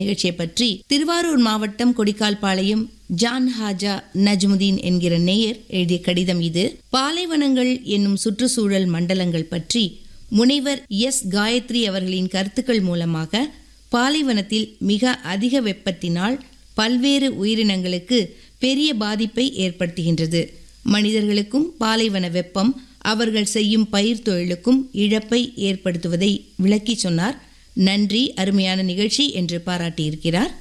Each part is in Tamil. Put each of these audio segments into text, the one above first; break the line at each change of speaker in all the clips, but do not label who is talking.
நிகழ்ச்சியை பற்றி திருவாரூர் மாவட்டம் கொடிக்கால்பாளையம் ஜான் ஹாஜா நஜ்முதீன் என்கிற நேயர் எழுதிய கடிதம் இது பாலைவனங்கள் என்னும் சுற்றுச்சூழல் மண்டலங்கள் பற்றி முனைவர் எஸ் காயத்ரி அவர்களின் கருத்துக்கள் மூலமாக பாலைவனத்தில் மிக அதிக வெப்பத்தினால் பல்வேறு உயிரினங்களுக்கு பெரிய பாதிப்பை ஏற்படுத்துகின்றது மனிதர்களுக்கும் பாலைவன வெப்பம் அவர்கள் செய்யும் பயிர் தொழிலுக்கும் இழப்பை ஏற்படுத்துவதை விளக்கி சொன்னார் நன்றி அருமையான நிகழ்ச்சி என்று பாராட்டியிருக்கிறார்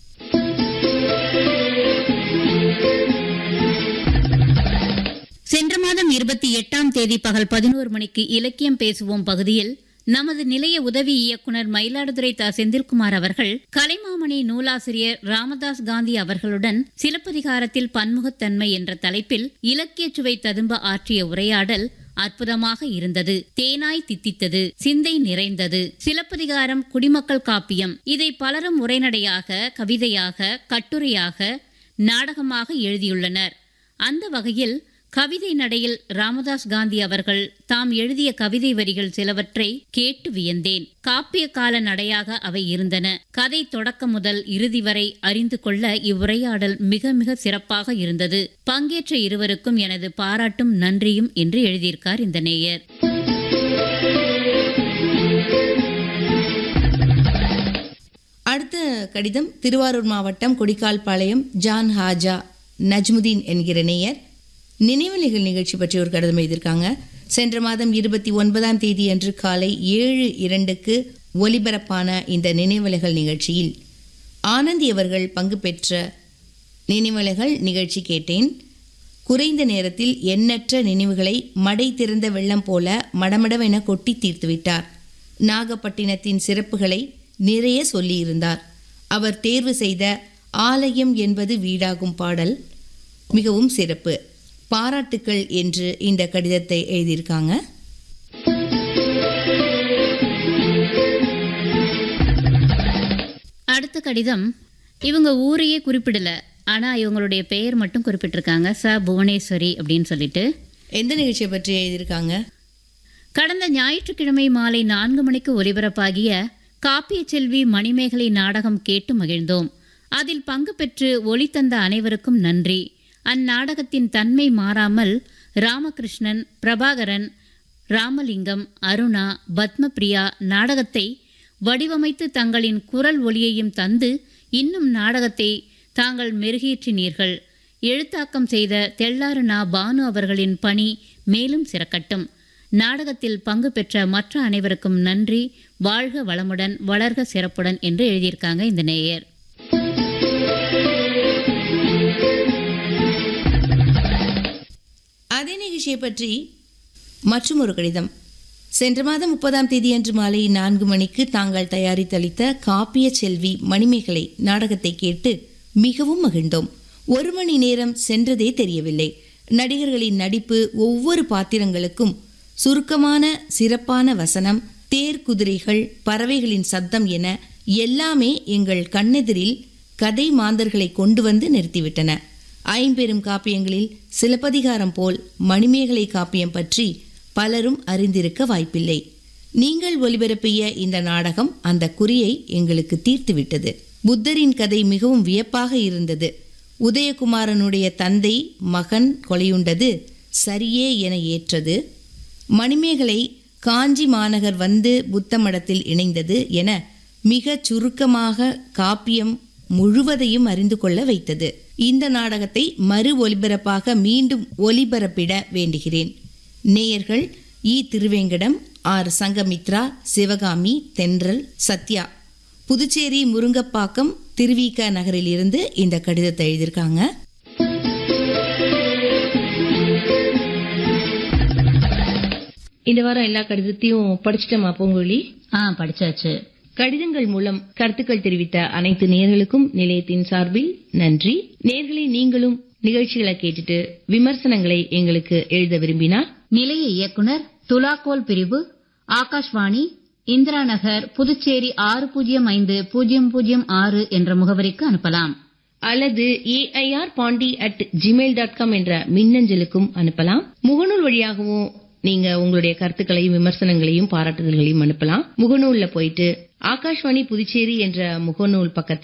சென்ற மாதம் இருபத்தி எட்டாம் தேதி பகல் பதினோரு மணிக்கு இலக்கியம் பேசுவோம் பகுதியில் நமது நிலைய உதவி இயக்குனர் மயிலாடுதுறை த செந்தில்குமார் அவர்கள் கலைமாமணி நூலாசிரியர் ராமதாஸ் காந்தி அவர்களுடன் சிலப்பதிகாரத்தில் பன்முகத்தன்மை என்ற தலைப்பில் இலக்கிய சுவை ததும்ப ஆற்றிய உரையாடல் அற்புதமாக இருந்தது தேனாய் தித்தித்தது சிந்தை நிறைந்தது சிலப்பதிகாரம் குடிமக்கள் காப்பியம் இதை பலரும் உரைநடையாக கவிதையாக கட்டுரையாக நாடகமாக எழுதியுள்ளனர் அந்த வகையில் கவிதை நடையில் ராமதாஸ் காந்தி அவர்கள் தாம் எழுதிய கவிதை வரிகள் சிலவற்றை கேட்டு வியந்தேன் காப்பிய கால நடையாக அவை இருந்தன கதை தொடக்கம் முதல் இறுதி வரை அறிந்து கொள்ள இவ்வுரையாடல் மிக மிக சிறப்பாக இருந்தது பங்கேற்ற இருவருக்கும் எனது பாராட்டும் நன்றியும் என்று எழுதியிருக்கார் இந்த நேயர்
அடுத்த கடிதம் திருவாரூர் மாவட்டம் கொடிக்கால்பாளையம் ஜான் ஹாஜா நஜ்முதீன் என்கிற நேயர் நினைவலைகள் நிகழ்ச்சி பற்றி ஒரு கடிதம் எழுதியிருக்காங்க சென்ற மாதம் இருபத்தி ஒன்பதாம் தேதி அன்று காலை ஏழு இரண்டுக்கு ஒலிபரப்பான இந்த நினைவலைகள் நிகழ்ச்சியில் ஆனந்தி அவர்கள் பங்கு பெற்ற நினைவலைகள் நிகழ்ச்சி கேட்டேன் குறைந்த நேரத்தில் எண்ணற்ற நினைவுகளை மடை திறந்த வெள்ளம் போல மடமடவென கொட்டி தீர்த்துவிட்டார் நாகப்பட்டினத்தின் சிறப்புகளை நிறைய சொல்லியிருந்தார் அவர் தேர்வு செய்த ஆலயம் என்பது வீடாகும் பாடல் மிகவும் சிறப்பு பாராட்டுக்கள் என்று இந்த கடிதத்தை எழுதியிருக்காங்க
அடுத்த கடிதம் இவங்க ஊரையே குறிப்பிடல ஆனா இவங்களுடைய பெயர் மட்டும் குறிப்பிட்டிருக்காங்க ச புவனேஸ்வரி அப்படின்னு சொல்லிட்டு
எந்த நிகழ்ச்சியை பற்றி எழுதியிருக்காங்க
கடந்த ஞாயிற்றுக்கிழமை மாலை நான்கு மணிக்கு ஒலிபரப்பாகிய காப்பிய செல்வி மணிமேகலை நாடகம் கேட்டு மகிழ்ந்தோம் அதில் பங்கு பெற்று ஒளி தந்த அனைவருக்கும் நன்றி அந்நாடகத்தின் தன்மை மாறாமல் ராமகிருஷ்ணன் பிரபாகரன் ராமலிங்கம் அருணா பத்மபிரியா நாடகத்தை வடிவமைத்து தங்களின் குரல் ஒலியையும் தந்து இன்னும் நாடகத்தை தாங்கள் மெருகேற்றினீர்கள் எழுத்தாக்கம் செய்த தெள்ளாறு நா பானு அவர்களின் பணி மேலும் சிறக்கட்டும் நாடகத்தில் பங்கு பெற்ற மற்ற அனைவருக்கும் நன்றி வாழ்க வளமுடன் வளர்க சிறப்புடன் என்று எழுதியிருக்காங்க இந்த நேயர்
அதே நிகழ்ச்சியை பற்றி மற்றும் ஒரு கடிதம் சென்ற மாதம் முப்பதாம் தேதியன்று மாலை நான்கு மணிக்கு தாங்கள் தயாரித்தளித்த காப்பிய செல்வி மணிமேகலை நாடகத்தை கேட்டு மிகவும் மகிழ்ந்தோம் ஒரு மணி நேரம் சென்றதே தெரியவில்லை நடிகர்களின் நடிப்பு ஒவ்வொரு பாத்திரங்களுக்கும் சுருக்கமான சிறப்பான வசனம் தேர் குதிரைகள் பறவைகளின் சத்தம் என எல்லாமே எங்கள் கண்ணெதிரில் கதை மாந்தர்களை கொண்டு வந்து நிறுத்திவிட்டன ஐம்பெரும் காப்பியங்களில் சிலப்பதிகாரம் போல் மணிமேகலை காப்பியம் பற்றி பலரும் அறிந்திருக்க வாய்ப்பில்லை நீங்கள் ஒலிபரப்பிய இந்த நாடகம் அந்த குறியை எங்களுக்கு தீர்த்துவிட்டது புத்தரின் கதை மிகவும் வியப்பாக இருந்தது உதயகுமாரனுடைய தந்தை மகன் கொலையுண்டது சரியே என ஏற்றது மணிமேகலை காஞ்சி மாநகர் வந்து புத்த மடத்தில் இணைந்தது என மிகச் சுருக்கமாக காப்பியம் முழுவதையும் அறிந்து கொள்ள வைத்தது இந்த நாடகத்தை மறு ஒலிபரப்பாக மீண்டும் ஒலிபரப்பிட வேண்டுகிறேன் நேயர்கள் இ திருவேங்கடம் ஆர் சங்கமித்ரா சிவகாமி தென்றல் சத்யா புதுச்சேரி முருங்கப்பாக்கம் திருவிக நகரில் இருந்து இந்த கடிதத்தை எழுதியிருக்காங்க இந்த வாரம் எல்லா கடிதத்தையும் படிச்சிட்டோமா பூங்குழி
ஆ படிச்சாச்சு
கடிதங்கள் மூலம் கருத்துக்கள் தெரிவித்த அனைத்து நேர்களுக்கும் நிலையத்தின் சார்பில் நன்றி நேர்களை நீங்களும் நிகழ்ச்சிகளை கேட்டுட்டு விமர்சனங்களை எங்களுக்கு எழுத விரும்பினால்
நிலைய இயக்குனர் துலாக்கோல் பிரிவு ஆகாஷ்வாணி இந்திரா நகர் புதுச்சேரி ஆறு பூஜ்ஜியம் ஐந்து பூஜ்ஜியம் பூஜ்ஜியம் ஆறு என்ற முகவரிக்கு அனுப்பலாம்
அல்லது AIR Pondy at Gmail dot com என்ற மின்னஞ்சலுக்கும் அனுப்பலாம் முகநூல் வழியாகவும் நீங்க உங்களுடைய கருத்துக்களையும் விமர்சனங்களையும் பாராட்டுதல்களையும் அனுப்பலாம் முகநூல்ல போயிட்டு ஆகாஷ்வாணி புதுச்சேரி என்ற முகநூல் பக்கத்துல